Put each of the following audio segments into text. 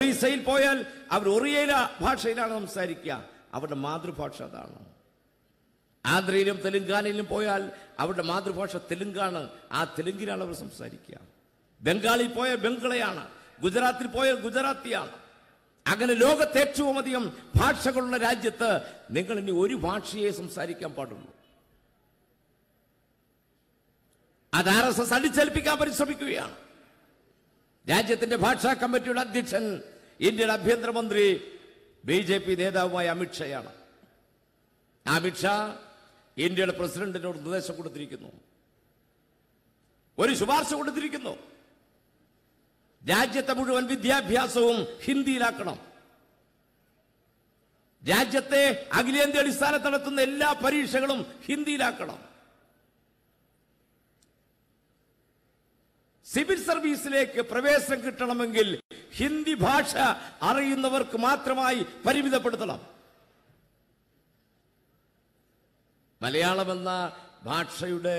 ഒറീസയിൽ പോയാൽ അവർ ഒറിയയില ഭാഷയിലാണ് സംസാരിക്കുക അവരുടെ മാതൃഭാഷ അതാണ് ആന്ധ്രയിലും തെലുങ്കാനയിലും പോയാൽ അവരുടെ മാതൃഭാഷ തെലുങ്കാണ് ആ തെലുങ്കിലാണ് അവർ സംസാരിക്കുക ബംഗാളിൽ പോയാൽ ബംഗളയാണ് ഗുജറാത്തിൽ പോയാൽ ഗുജറാത്തിയാണ് അങ്ങനെ ലോകത്ത് ഏറ്റവും അധികം ഭാഷകളുള്ള രാജ്യത്ത് നിങ്ങൾ ഇനി ഒരു ഭാഷയെ സംസാരിക്കാൻ പാടുള്ളൂ അത് ആർ എസ് എസ് അടിച്ചേൽപ്പിക്കാൻ പരിശ്രമിക്കുകയാണ് രാജ്യത്തിന്റെ ഭാഷാ കമ്മിറ്റിയുടെ അധ്യക്ഷൻ ഇന്ത്യയുടെ ആഭ്യന്തരമന്ത്രി ബി ജെ പി നേതാവുമായ അമിത്ഷായാണ് ആ അമിത്ഷാ ഇന്ത്യയുടെ പ്രസിഡന്റിനോട് നിർദ്ദേശം കൊടുത്തിരിക്കുന്നു ഒരു ശുപാർശ കൊടുത്തിരിക്കുന്നു രാജ്യത്തെ മുഴുവൻ വിദ്യാഭ്യാസവും ഹിന്ദിയിലാക്കണം രാജ്യത്തെ അഖിലേന്ത്യാ അടിസ്ഥാനത്ത് നടത്തുന്ന എല്ലാ പരീക്ഷകളും ഹിന്ദിയിലാക്കണം സിവിൽ സർവീസിലേക്ക് പ്രവേശനം കിട്ടണമെങ്കിൽ ഹിന്ദി ഭാഷ അറിയുന്നവർക്ക് മാത്രമായി പരിമിതപ്പെടുത്തണം മലയാളം എന്ന ഭാഷയുടെ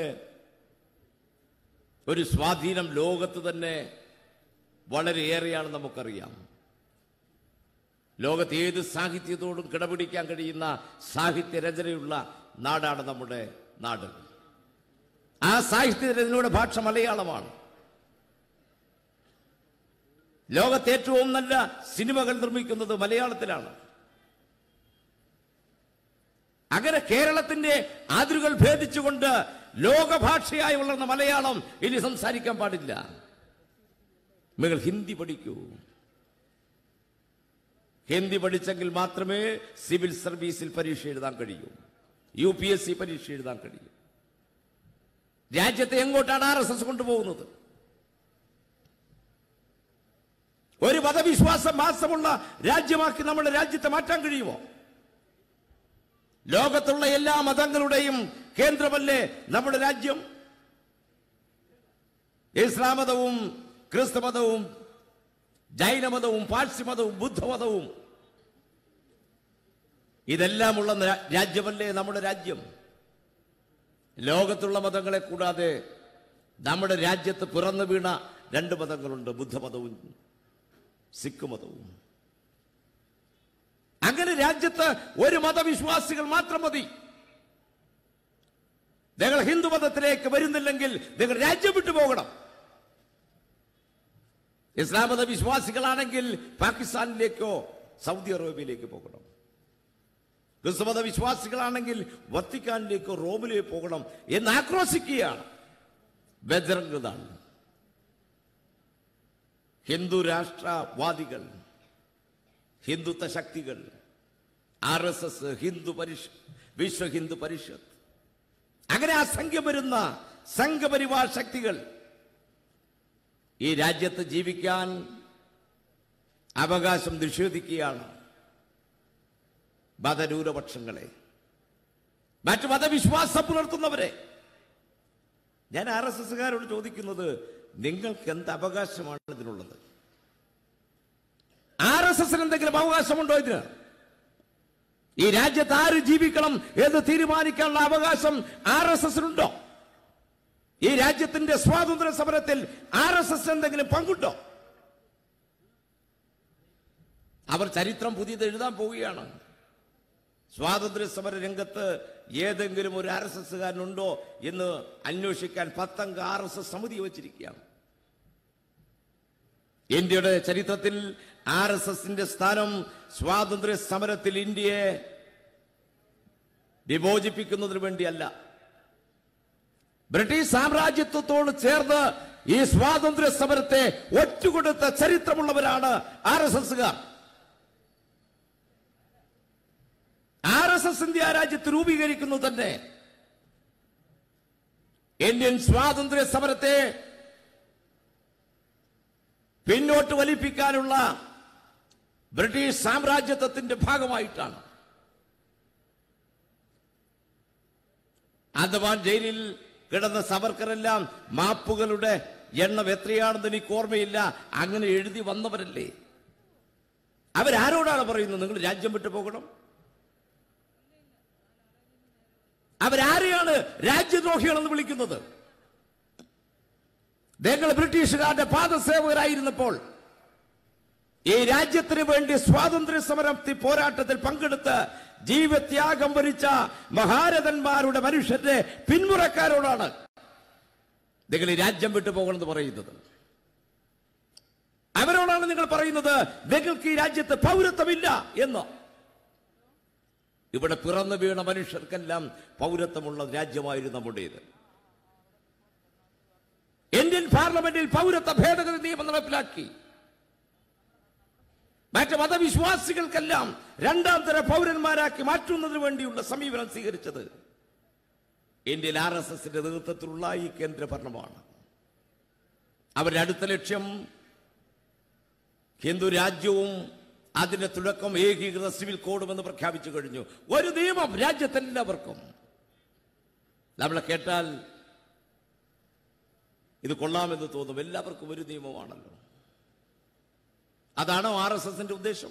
ഒരു സ്വാധീനം ലോകത്ത് തന്നെ വളരെയേറെയാണ് നമുക്കറിയാം ലോകത്ത് ഏത് സാഹിത്യത്തോടും കിടപിടിക്കാൻ കഴിയുന്ന സാഹിത്യ രചനയുള്ള നാടാണ് നമ്മുടെ നാട് ആ സാഹിത്യ രചനയുടെ ഭാഷ മലയാളമാണ് ലോകത്തെ ഏറ്റവും നല്ല സിനിമകൾ നിർമ്മിക്കുന്നത് മലയാളത്തിലാണ് അങ്ങനെ കേരളത്തിന്റെ അതിരുകൾ ഭേദിച്ചുകൊണ്ട് ലോകഭാഷയായി വളർന്ന മലയാളം ഇനി സംസാരിക്കാൻ പാടില്ല നിങ്ങൾ ഹിന്ദി പഠിക്കൂ ഹിന്ദി പഠിച്ചെങ്കിൽ മാത്രമേ സിവിൽ സർവീസിൽ പരീക്ഷ എഴുതാൻ കഴിയൂ യു പി എസ് സി പരീക്ഷ എഴുതാൻ കഴിയൂ രാജ്യത്തെ എങ്ങോട്ടാണ് ആർ എസ് എസ് കൊണ്ടുപോകുന്നത് ഒരു മതവിശ്വാസം മാസമുള്ള രാജ്യമാക്കി നമ്മുടെ രാജ്യത്തെ മാറ്റാൻ കഴിയുമോ ലോകത്തുള്ള എല്ലാ മതങ്ങളുടെയും കേന്ദ്രമല്ലേ നമ്മുടെ രാജ്യം ഇസ്ലാം മതവും ക്രിസ്തു മതവും ജൈനമതവും പാഴ്സ്യമതവും ബുദ്ധമതവും ഇതെല്ലാമുള്ള ന- രാജ്യമല്ലേ നമ്മുടെ രാജ്യം ലോകത്തുള്ള മതങ്ങളെ കൂടാതെ നമ്മുടെ രാജ്യത്ത് പിറന്നു വീണ രണ്ട് മതങ്ങളുണ്ട് ബുദ്ധമതവും സിഖ് മതവും അങ്ങനെ രാജ്യത്ത് ഒരു മതവിശ്വാസികൾ മാത്രം മതി നിങ്ങൾ ഹിന്ദു മതത്തിലേക്ക് വരുന്നില്ലെങ്കിൽ നിങ്ങൾ രാജ്യം വിട്ടു പോകണം ഇസ്ലാം മത വിശ്വാസികളാണെങ്കിൽ പാകിസ്ഥാനിലേക്കോ സൗദി അറേബ്യയിലേക്ക് പോകണം ക്രിസ്തുമത വിശ്വാസികളാണെങ്കിൽ വത്തിക്കാനിലേക്കോ റോമിലേക്ക് പോകണം എന്ന് ആക്രോശിക്കുകയാണ് ബജറംഗദാൾ ഹിന്ദു രാഷ്ട്രവാദികൾ ഹിന്ദുത്വ ശക്തികൾ R S S Hindu Parishad Vishwa Hindu Parishad അങ്ങനെ അസംഖ്യം വരുന്ന സംഘപരിവാർ ശക്തികൾ ഈ രാജ്യത്ത് ജീവിക്കാൻ അവകാശം നിഷേധിക്കുകയാണ് മതന്യൂനപക്ഷങ്ങളെ മറ്റു മതവിശ്വാസം പുലർത്തുന്നവരെ ഞാൻ ആർ എസ് എസ്സുകാരോട് ചോദിക്കുന്നത് നിങ്ങൾക്ക് എന്ത് അവകാശമാണ് ഇതിനുള്ളത് ആർ എസ് എസിന് എന്തെങ്കിലും അവകാശമുണ്ടോ ഇതിന് ഈ രാജ്യത്ത് ആര് ജീവിക്കണം എന്ന് തീരുമാനിക്കാനുള്ള അവകാശം ആർ എസ് എസിനുണ്ടോ ഈ രാജ്യത്തിന്റെ സ്വാതന്ത്ര്യ സമരത്തിൽ ആർ എസ് എസ് എന്തെങ്കിലും പങ്കുണ്ടോ അവർ ചരിത്രം പുതിയത് എഴുതാൻ പോവുകയാണ് സ്വാതന്ത്ര്യ സമര രംഗത്ത് ഏതെങ്കിലും ഒരു ആർ എസ് എസ്സുകാരനുണ്ടോ എന്ന് അന്വേഷിക്കാൻ പത്തംഗ ആർ എസ് എസ് സമിതി വച്ചിരിക്കുകയാണ് ഇന്ത്യയുടെ ചരിത്രത്തിൽ ആർ എസ് എസിന്റെ സ്ഥാനം സ്വാതന്ത്ര്യ സമരത്തിൽ ഇന്ത്യയെ വിമോചിപ്പിക്കുന്നതിന് വേണ്ടിയല്ല ബ്രിട്ടീഷ് സാമ്രാജ്യത്വത്തോട് ചേർന്ന് ഈ സ്വാതന്ത്ര്യ സമരത്തെ ഒറ്റുകൊടുത്ത ചരിത്രമുള്ളവരാണ് ആർ എസ് എസുകാർ ആർ എസ് എസ് ഇന്ത്യ രാജ്യത്ത് രൂപീകരിക്കുന്നു തന്നെ ഇന്ത്യൻ സ്വാതന്ത്ര്യ സമരത്തെ പിന്നോട്ട് വലിപ്പിക്കാനുള്ള ബ്രിട്ടീഷ് സാമ്രാജ്യത്വത്തിന്റെ ഭാഗമായിട്ടാണ് അന്തമാൻ ജയിലിൽ കിടന്ന സവർക്കറെല്ലാം മാപ്പുകളുടെ എണ്ണം എത്രയാണെന്ന് എനിക്ക് ഓർമ്മയില്ല അങ്ങനെ എഴുതി വന്നവരല്ലേ അവരാരോടാണ് പറയുന്നത് നിങ്ങൾ രാജ്യം വിട്ടു പോകണം അവരാരെയാണ് രാജ്യദ്രോഹികളെന്ന് വിളിക്കുന്നത് നിങ്ങൾ ബ്രിട്ടീഷുകാരുടെ പാദസേവകരായിരുന്നപ്പോൾ ഈ രാജ്യത്തിന് വേണ്ടി സ്വാതന്ത്ര്യ സമരത്തിൽ പോരാട്ടത്തിൽ പങ്കെടുത്ത് ജീവത്യാഗം വരിച്ച മഹാരഥന്മാരുടെ മനുഷ്യന്റെ പിന്മുറക്കാരോടാണ് നിങ്ങൾ ഈ രാജ്യം വിട്ടു പോകണമെന്ന് പറയുന്നത് അവരോടാണ് നിങ്ങൾ പറയുന്നത് നിങ്ങൾക്ക് ഈ രാജ്യത്ത് പൗരത്വമില്ല എന്ന് ഇവിടെ പിറന്നു വീണ മനുഷ്യർക്കെല്ലാം പൗരത്വമുള്ള രാജ്യമായിരുന്നു നമ്മുടേത് ഇന്ത്യൻ പാർലമെന്റിൽ പൗരത്വ ഭേദഗതി നിയമം നടപ്പിലാക്കി മറ്റ് മതവിശ്വാസികൾക്കെല്ലാം രണ്ടാം തര പൗരന്മാരാക്കി മാറ്റുന്നതിന് വേണ്ടിയുള്ള സമീപനം സ്വീകരിച്ചത് ഇന്ത്യയിൽ ആർ എസ് എസിന്റെ നേതൃത്വത്തിലുള്ള ഈ കേന്ദ്ര ഭരണമാണ് അവരുടെ അടുത്ത ലക്ഷ്യം ഹിന്ദു രാജ്യവും അതിന്റെ തുടക്കം ഏകീകൃത സിവിൽ കോഡും എന്ന് പ്രഖ്യാപിച്ചു കഴിഞ്ഞു ഒരു നിയമം രാജ്യത്തെല്ലാവർക്കും നമ്മളെ കേട്ടാൽ ഇത് കൊള്ളാമെന്ന് തോന്നും എല്ലാവർക്കും ഒരു നിയമമാണല്ലോ അതാണോ ആർ എസ് എസിന്റെ ഉദ്ദേശം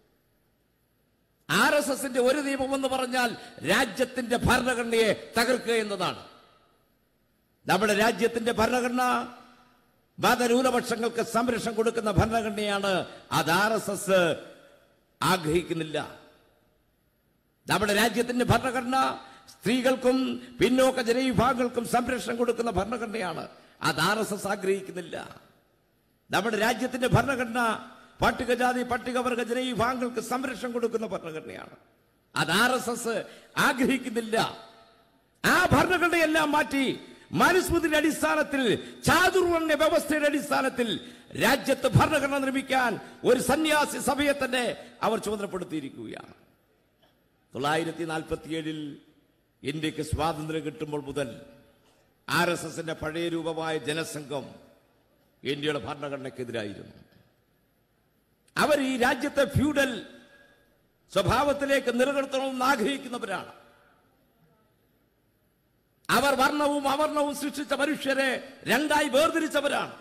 ആർ എസ് എസിന്റെ ഒരു നിയമം എന്ന് പറഞ്ഞാൽ രാജ്യത്തിന്റെ ഭരണഘടനയെ തകർക്കുക എന്നതാണ് നമ്മുടെ രാജ്യത്തിന്റെ ഭരണഘടന മതന്യൂനപക്ഷങ്ങൾക്ക് സംരക്ഷണം കൊടുക്കുന്ന ഭരണഘടനയാണ് അത് ആർ എസ് എസ് ആഗ്രഹിക്കുന്നില്ല നമ്മുടെ രാജ്യത്തിന്റെ ഭരണഘടന സ്ത്രീകൾക്കും പിന്നോക്ക ജനവിഭാഗങ്ങൾക്കും സംരക്ഷണം കൊടുക്കുന്ന ഭരണഘടനയാണ് അത് ആർ എസ് എസ് ആഗ്രഹിക്കുന്നില്ല നമ്മുടെ രാജ്യത്തിന്റെ ഭരണഘടന പട്ടികജാതി പട്ടികവർഗ ജനവിഭാഗങ്ങൾക്ക് സംരക്ഷണം കൊടുക്കുന്ന ഭരണഘടനയാണ് അത് ആർ എസ് എസ് ആഗ്രഹിക്കുന്നില്ല ആ ഭരണഘടനയെല്ലാം മാറ്റി മനുസ്മൃതിയുടെ അടിസ്ഥാനത്തിൽ ചാതുർവർണ്ണ വ്യവസ്ഥയുടെ അടിസ്ഥാനത്തിൽ രാജ്യത്ത് ഭരണഘടന നിർമ്മിക്കാൻ ഒരു സന്യാസി സഭയെ തന്നെ അവർ ചുമതലപ്പെടുത്തിയിരിക്കുകയാണ് തൊള്ളായിരത്തി നാൽപ്പത്തിയേഴിൽ ഇന്ത്യക്ക് സ്വാതന്ത്ര്യം കിട്ടുമ്പോൾ മുതൽ ആർ എസ് എസിന്റെ പഴയ രൂപമായ ജനസംഘം ഇന്ത്യയുടെ ഭരണഘടനയ്ക്കെതിരായിരുന്നു അവർ ഈ രാജ്യത്തെ ഫ്യൂഡൽ സ്വഭാവത്തിലേക്ക് നിലനിർത്തണമെന്ന് ആഗ്രഹിക്കുന്നവരാണ് അവർ വർണ്ണവും അവർണവും സൃഷ്ടിച്ച മനുഷ്യരെ രണ്ടായി വേർതിരിച്ചവരാണ്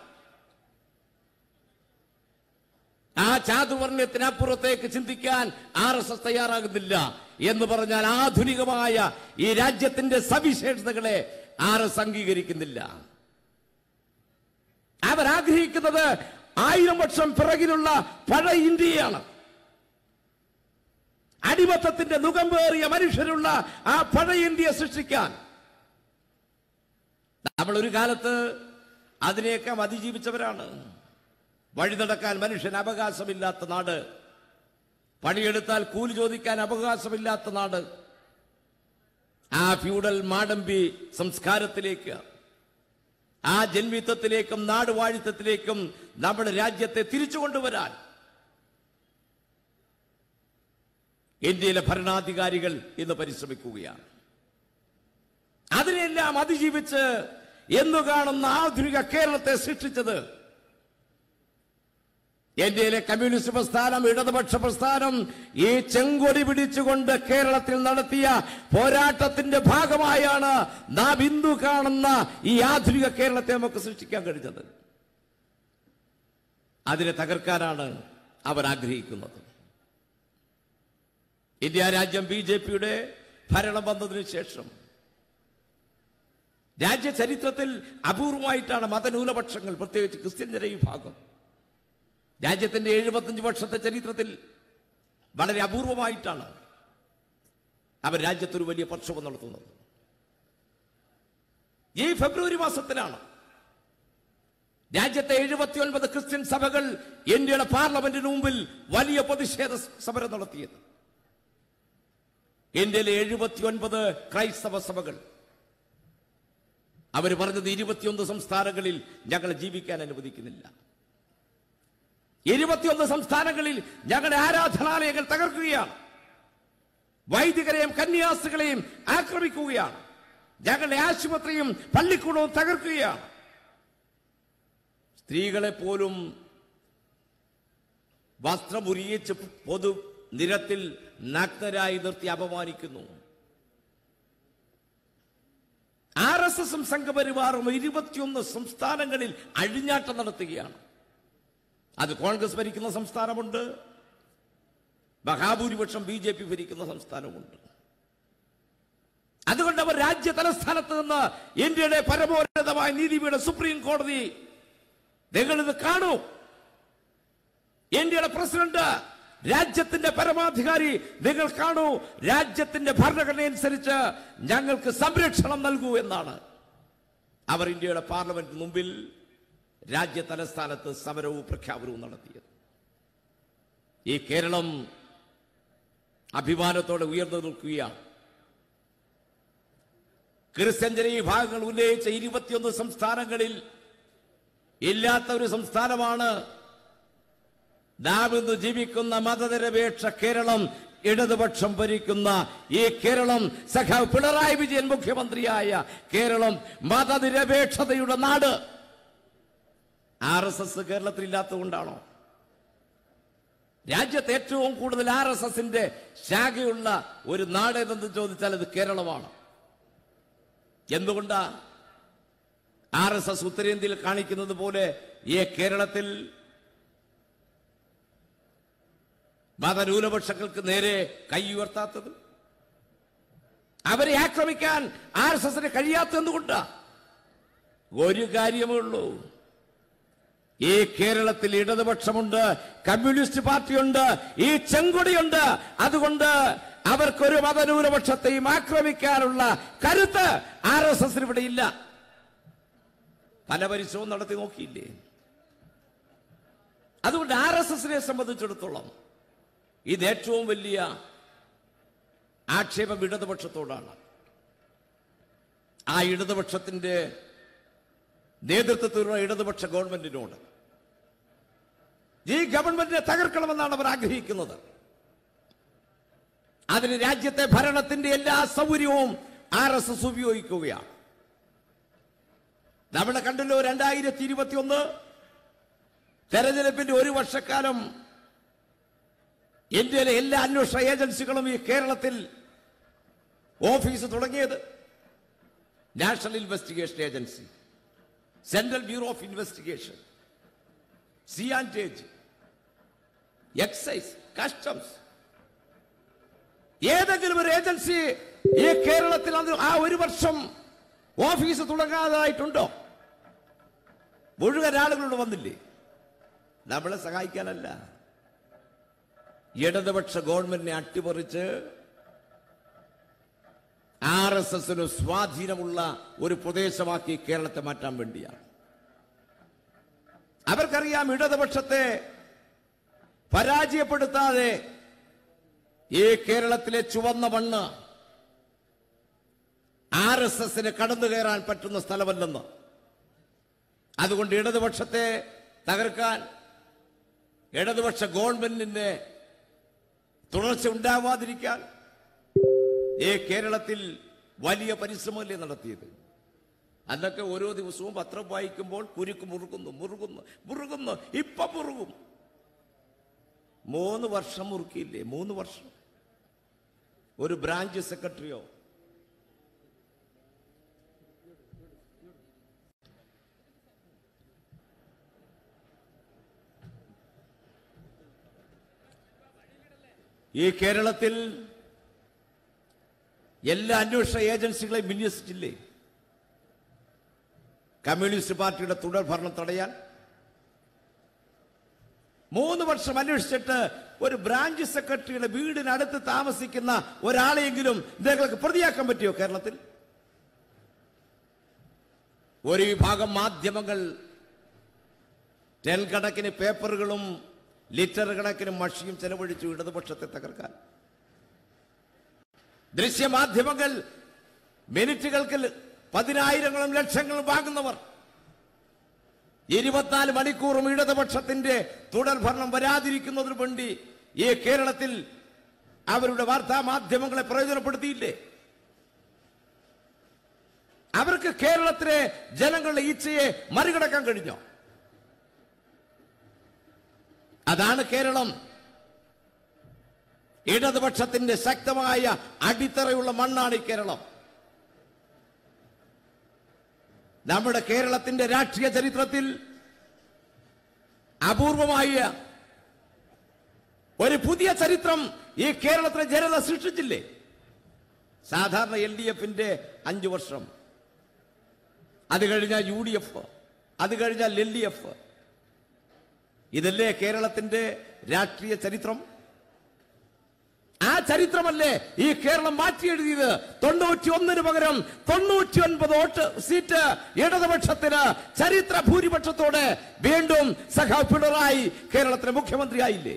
ആ ചാതുവർണ്ണയത്തിനപ്പുറത്തേക്ക് ചിന്തിക്കാൻ ആർ എസ് എസ് തയ്യാറാകുന്നില്ല എന്ന് പറഞ്ഞാൽ ആധുനികമായ ഈ രാജ്യത്തിന്റെ സവിശേഷതകളെ ആർ എസ് അംഗീകരിക്കുന്നില്ല അവരാഗ്രഹിക്കുന്നത് ആയിരം വർഷം പിറകിലുള്ള പഴയ ഇന്ത്യയാണ് അടിമത്തത്തിന്റെ മുഖമ്പേറിയ മനുഷ്യരുള്ള ആ പഴയ ഇന്ത്യയെ സൃഷ്ടിക്കാൻ നമ്മൾ ഒരു കാലത്ത് അതിനെയൊക്കെ അതിജീവിച്ചവരാണ് വഴി നടക്കാൻ മനുഷ്യന് അവകാശമില്ലാത്ത നാട് പണിയെടുത്താൽ കൂലി ചോദിക്കാൻ അവകാശമില്ലാത്ത നാട് ആ ഫ്യൂഡൽ മാടമ്പി സംസ്കാരത്തിലേക്ക് ആ ജന്മിത്വത്തിലേക്കും നാടുവാഴിത്തത്തിലേക്കും നമ്മുടെ രാജ്യത്തെ തിരിച്ചു കൊണ്ടുവരാൻ ഇന്ത്യയിലെ ഭരണാധികാരികൾ ഇന്ന് പരിശ്രമിക്കുകയാണ് അതിനെല്ലാം അതിജീവിച്ച് എന്നു കാണുന്ന ആധുനിക കേരളത്തെ സൃഷ്ടിച്ചത് ഇന്ത്യയിലെ കമ്മ്യൂണിസ്റ്റ് പ്രസ്ഥാനം ഇടതുപക്ഷ പ്രസ്ഥാനം ഈ ചെങ്കൊടി പിടിച്ചുകൊണ്ട് കേരളത്തിൽ നടത്തിയ പോരാട്ടത്തിന്റെ ഭാഗമായാണ് നാം ഇന്നു കാണുന്ന ഈ ആധുനിക കേരളത്തെ നമുക്ക് സൃഷ്ടിക്കാൻ കഴിഞ്ഞത് അതിനെ തകർക്കാനാണ് അവർ ആഗ്രഹിക്കുന്നത് ഇന്ത്യ രാജ്യം ബി ജെ പിയുടെ ഭരണം വന്നതിന് ശേഷം രാജ്യ ചരിത്രത്തിൽ അപൂർവമായിട്ടാണ് മതന്യൂനപക്ഷങ്ങൾ പ്രത്യേകിച്ച് ക്രിസ്ത്യൻ ജനവിഭാഗം രാജ്യത്തിന്റെ എഴുപത്തഞ്ച് വർഷത്തെ ചരിത്രത്തിൽ വളരെ അപൂർവമായിട്ടാണ് അവർ രാജ്യത്തൊരു വലിയ പ്രക്ഷോഭം നടത്തുന്നത് ഈ ഫെബ്രുവരി മാസത്തിലാണ് രാജ്യത്തെ എഴുപത്തിയൊൻപത് ക്രിസ്ത്യൻ സഭകൾ ഇന്ത്യയുടെ പാർലമെന്റിന് മുമ്പിൽ വലിയ പ്രതിഷേധ സമരം നടത്തിയത് ഇന്ത്യയിലെ എഴുപത്തിയൊൻപത് ക്രൈസ്തവ സഭകൾ അവർ പറഞ്ഞത് ഇരുപത്തിയൊന്ന് സംസ്ഥാനങ്ങളിൽ ഞങ്ങൾ ജീവിക്കാൻ അനുവദിക്കുന്നില്ല ഇരുപത്തിയൊന്ന് സംസ്ഥാനങ്ങളിൽ ഞങ്ങളുടെ ആരാധനാലയങ്ങൾ തകർക്കുകയാണ് വൈദികരെയും കന്യാസ്ത്രീകളെയും ആക്രമിക്കുകയാണ് ഞങ്ങളുടെ ആശുപത്രിയും പള്ളിക്കൂടവും തകർക്കുകയാണ് സ്ത്രീകളെ പോലും വസ്ത്രമുരിയിച്ച് പൊതു നിരത്തിൽ നഗ്നരായി നിർത്തി അപമാനിക്കുന്നു ആർ എസ് എസും സംഘപരിവാറും ഇരുപത്തിയൊന്ന് സംസ്ഥാനങ്ങളിൽ അഴിഞ്ഞാട്ടം നടത്തുകയാണ് അത് കോൺഗ്രസ് ഭരിക്കുന്ന സംസ്ഥാനമുണ്ട് മഹാഭൂരിപക്ഷം ബി ജെ പി ഭരിക്കുന്ന സംസ്ഥാനമുണ്ട് അതുകൊണ്ട് അവർ രാജ്യ തലസ്ഥാനത്ത് നിന്ന് ഇന്ത്യയുടെ പരമോന്നതമായ നീതിപീഠ സുപ്രീം കോടതി നിങ്ങളിത് കാണൂ ഇന്ത്യയുടെ പ്രസിഡന്റ് രാജ്യത്തിന്റെ പരമാധികാരി നിങ്ങൾ കാണൂ രാജ്യത്തിന്റെ ഭരണഘടന അനുസരിച്ച് ഞങ്ങൾക്ക് സംരക്ഷണം നൽകൂ എന്നാണ് അവർ ഇന്ത്യയുടെ പാർലമെന്റിന് മുമ്പിൽ രാജ്യ തലസ്ഥാനത്ത് സമരവും പ്രഖ്യാപനവും നടത്തിയത് ഈ കേരളം അഭിമാനത്തോടെ ഉയർന്നു നിൽക്കുകയാണ് ക്രിസ്ത്യൻ ജനവിഭാഗങ്ങൾ ഉന്നയിച്ച ഇരുപത്തിയൊന്ന് സംസ്ഥാനങ്ങളിൽ ഇല്ലാത്ത ഒരു സംസ്ഥാനമാണ് നാം ഇന്ന് ജീവിക്കുന്ന മതനിരപേക്ഷ കേരളം ഇടതുപക്ഷം ഭരിക്കുന്ന ഈ കേരളം സഖാവ് പിണറായി വിജയൻ മുഖ്യമന്ത്രിയായ കേരളം മതനിരപേക്ഷതയുടെ നാട് ആർ എസ് എസ് കേരളത്തിൽ ഇല്ലാത്തതുകൊണ്ടാണോ രാജ്യത്ത് ഏറ്റവും കൂടുതൽ ആർ എസ് എസിന്റെ ശാഖയുള്ള ഒരു നാട് എന്ന് ചോദിച്ചാൽ അത് കേരളമാണ് എന്തുകൊണ്ടാ ആർ എസ് എസ് ഉത്തരേന്ത്യയിൽ കാണിക്കുന്നത് പോലെ ഈ കേരളത്തിൽ മതന്യൂനപക്ഷങ്ങൾക്ക് നേരെ കൈ ഉയർത്താത്തത് അവരെ ആക്രമിക്കാൻ ആർ എസ് എസിന് കഴിയാത്ത എന്തുകൊണ്ടാ ഒരു കാര്യമേ ഉള്ളൂ ഈ കേരളത്തിൽ ഇടതുപക്ഷമുണ്ട് കമ്മ്യൂണിസ്റ്റ് പാർട്ടിയുണ്ട് ഈ ചെങ്കൊടിയുണ്ട് അതുകൊണ്ട് അവർക്കൊരു മതന്യൂനപക്ഷത്തെയും ആക്രമിക്കാനുള്ള കരുത്ത് ആർ എസ് എസിന് ഇവിടെ ഇല്ല പല പരിശ്രമം നടത്തി നോക്കിയില്ലേ അതുകൊണ്ട് ആർ എസ് എസിനെ സംബന്ധിച്ചിടത്തോളം ഇത് ഏറ്റവും വലിയ ആക്ഷേപം ഇടതുപക്ഷത്തോടാണ് ആ ഇടതുപക്ഷത്തിന്റെ നേതൃത്വത്തിലുള്ള ഇടതുപക്ഷ ഗവൺമെന്റിനോട് ഈ ഗവൺമെന്റിനെ തകർക്കണമെന്നാണ് അവർ ആഗ്രഹിക്കുന്നത് അതിന് രാജ്യത്തെ ഭരണത്തിന്റെ എല്ലാ സൗകര്യവും ആർ എസ് എസ് ഉപയോഗിക്കുകയാണ് നമ്മൾ കണ്ടല്ലോ രണ്ടായിരത്തി ഇരുപത്തി ഒന്ന് തെരഞ്ഞെടുപ്പിന്റെ ഒരു വർഷക്കാലം ഇന്ത്യയിലെ എല്ലാ അന്വേഷണ ഏജൻസികളും ഈ കേരളത്തിൽ ഓഫീസ് തുടങ്ങിയത് national investigation agency central bureau of investigation സിയാൻറ്റേജ് എക്സൈസ് കസ്റ്റംസ് ഏതെങ്കിലും ഒരു ഏജൻസി ഈ കേരളത്തിൽ അത് ആ ഒരു വർഷം ഓഫീസ് തുടങ്ങാതായിട്ടുണ്ടോ മുഴുവൻ ആളുകളോട് വന്നില്ലേ നമ്മളെ സഹായിക്കാനല്ല ഇടതുപക്ഷ ഗവൺമെന്റിനെ അട്ടിമറിച്ച് ആർ എസ് എസിന് സ്വാധീനമുള്ള ഒരു പ്രദേശമാക്കി കേരളത്തെ മാറ്റാൻ വേണ്ടിയാണ് അവർക്കറിയാം ഇടതുപക്ഷത്തെ പരാജയപ്പെടുത്താതെ ഈ കേരളത്തിലെ ചുവന്ന മണ്ണ് ആർ എസ് എസിന് കടന്നു കയറാൻ പറ്റുന്ന സ്ഥലമല്ലെന്ന് അതുകൊണ്ട് ഇടതുപക്ഷത്തെ തകർക്കാൻ ഇടതുപക്ഷ ഗവൺമെന്റിന്റെ തുടർച്ച ഉണ്ടാവാതിരിക്കാൻ ഈ കേരളത്തിൽ വലിയ പരിശ്രമമല്ലേ നടത്തിയത് അന്നൊക്കെ ഓരോ ദിവസവും പത്രം വായിക്കുമ്പോൾ കുരുക്ക് മുറുകുന്നു മുറുകുന്നു മുറുകുന്നു ഇപ്പൊ മുറുകും മൂന്ന് വർഷം മുറുക്കിയില്ലേ മൂന്ന് വർഷം ഒരു ബ്രാഞ്ച് സെക്രട്ടറിയോ ഈ കേരളത്തിൽ എല്ലാ അന്വേഷണ ഏജൻസികളെയും വിന്യസിച്ചില്ലേ കമ്മ്യൂണിസ്റ്റ് പാർട്ടിയുടെ തുടർ ഭരണം തടയാൻ മൂന്ന് വർഷം അന്വേഷിച്ചിട്ട് ഒരു ബ്രാഞ്ച് സെക്രട്ടറിയുടെ വീടിനടുത്ത് താമസിക്കുന്ന ഒരാളെയെങ്കിലും നിങ്ങൾക്ക് പ്രതിയാക്കാൻ പറ്റിയോ കേരളത്തിൽ ഒരു വിഭാഗം മാധ്യമങ്ങൾ ടെൻ കണക്കിന് പേപ്പറുകളും ലിറ്റർ കണക്കിന് മഷിയും ചെലവഴിച്ചു ഇടതുപക്ഷത്തെ തകർക്കാൻ ദൃശ്യമാധ്യമങ്ങൾ മിനിറ്റുകൾക്ക് പതിനായിരങ്ങളും ലക്ഷങ്ങളും വാങ്ങുന്നവർ ഇരുപത്തിനാല് മണിക്കൂറും ഇടതുപക്ഷത്തിന്റെ തുടർ ഭരണം വരാതിരിക്കുന്നതിന് വേണ്ടി ഈ കേരളത്തിൽ അവരുടെ വാർത്താ മാധ്യമങ്ങളെ പ്രയോജനപ്പെടുത്തിയില്ലേ അവർക്ക് കേരളത്തിലെ ജനങ്ങളുടെ ഈച്ചയെ മറികടക്കാൻ കഴിഞ്ഞോ അതാണ് കേരളം ഇടതുപക്ഷത്തിന്റെ ശക്തമായ അടിത്തറയുള്ള മണ്ണാണ് ഈ കേരളം നമ്മുടെ കേരളത്തിന്റെ രാഷ്ട്രീയ ചരിത്രത്തിൽ അപൂർവമായ ഒരു പുതിയ ചരിത്രം ഈ കേരളത്തിലെ ജനത സൃഷ്ടിച്ചില്ലേ സാധാരണ എൽ ഡി എഫിന്റെ അഞ്ചു വർഷം അത് കഴിഞ്ഞാൽ യു ഡി എഫ് അത് കഴിഞ്ഞാൽ എൽ ഡി എഫ് ഇതല്ലേ കേരളത്തിന്റെ രാഷ്ട്രീയ ചരിത്രം ആ ചരിത്രമല്ലേ ഈ കേരളം മാറ്റി എഴുതിയത് തൊണ്ണൂറ്റി ഒന്നിന് പകരം തൊണ്ണൂറ്റി ഒൻപത് വോട്ട് സീറ്റ് ഇടതുപക്ഷത്തിന് ചരിത്ര ഭൂരിപക്ഷത്തോടെ വീണ്ടും സഖാ പിണറായി കേരളത്തിലെ മുഖ്യമന്ത്രിയായില്ലേ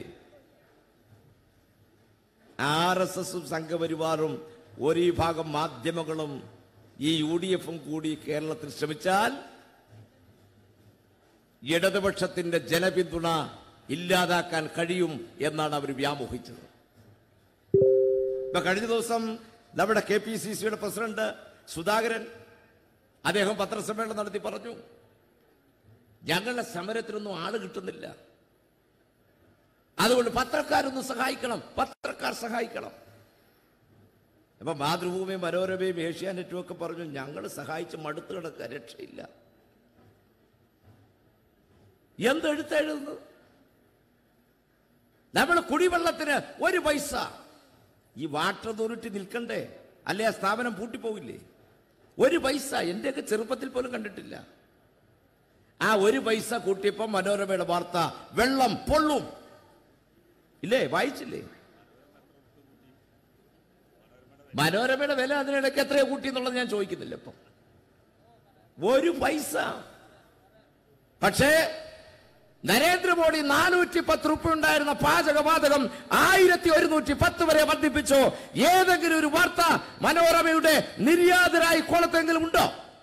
ആർ എസ് എസും സംഘപരിവാറും ഒരു ഭാഗം മാധ്യമങ്ങളും ഈ യു ഡി എഫും കൂടി കേരളത്തിൽ ശ്രമിച്ചാൽ ഇടതുപക്ഷത്തിന്റെ ജനപിന്തുണ ഇല്ലാതാക്കാൻ കഴിയും എന്നാണ് അവർ വ്യാമോഹിച്ചത് ഇപ്പൊ കഴിഞ്ഞ ദിവസം നമ്മുടെ കെ പി സി സിയുടെ പ്രസിഡന്റ് സുധാകരൻ അദ്ദേഹം പത്രസമ്മേളനം നടത്തി പറഞ്ഞു ഞങ്ങളുടെ സമരത്തിനൊന്നും ആള് കിട്ടുന്നില്ല അതുകൊണ്ട് പത്രക്കാരൊന്ന് സഹായിക്കണം പത്രക്കാർ സഹായിക്കണം അപ്പൊ മാതൃഭൂമിയും മനോരമയും ഏഷ്യാനെറ്റും ഒക്കെ പറഞ്ഞു ഞങ്ങൾ സഹായിച്ച് മടുത്തു കിടക്കുക രക്ഷയില്ല എന്തെഴുത്തെഴുതുന്നത് നമ്മൾ കുടിവെള്ളത്തിന് ഒരു പൈസ ഈ വാട്ടർ അതോറിറ്റി നിൽക്കണ്ടേ അല്ലേ ആ സ്ഥാപനം പൂട്ടിപ്പോവില്ലേ ഒരു പൈസ എന്റെയൊക്കെ ചെറുപ്പത്തിൽ പോലും കണ്ടിട്ടില്ല ആ ഒരു പൈസ കൂട്ടിയപ്പോ മനോരമയുടെ വാർത്ത വെള്ളം പൊള്ളും ഇല്ലേ വായിച്ചില്ലേ മനോരമയുടെ വില അതിനിടയ്ക്ക് എത്രയോ കൂട്ടി എന്നുള്ളത് ഞാൻ ചോദിക്കുന്നില്ല ഇപ്പം ഒരു പൈസ പക്ഷേ നരേന്ദ്രമോദി നാനൂറ്റി പത്ത് റുപ്യ ഉണ്ടായിരുന്ന പാചകവാതകം ആയിരത്തി ഒരുന്നൂറ്റി പത്ത് വരെ വർദ്ധിപ്പിച്ചു ഏതെങ്കിലും ഒരു വാർത്ത മനോരമയുടെ നിര്യാതരായി കോളത്തെങ്കിലും ഉണ്ടോ